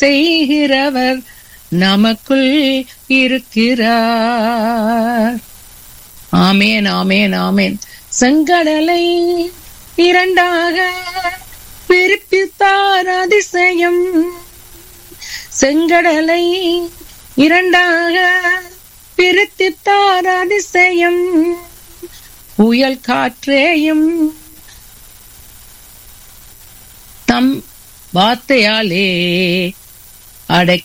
செய்கிறவர் நமக்குள் இருக்கிறார் ஆமேன் ஆமேன் ஆமேன் செங்கடலை இரண்டாக பிரிப்பித்தார் அதிசயம் செங்கடலை இரண்டாக பிரித்தித்தார் அதிசயம் புயல் காற்றேயும் தம் வார்த்தையாலே அடை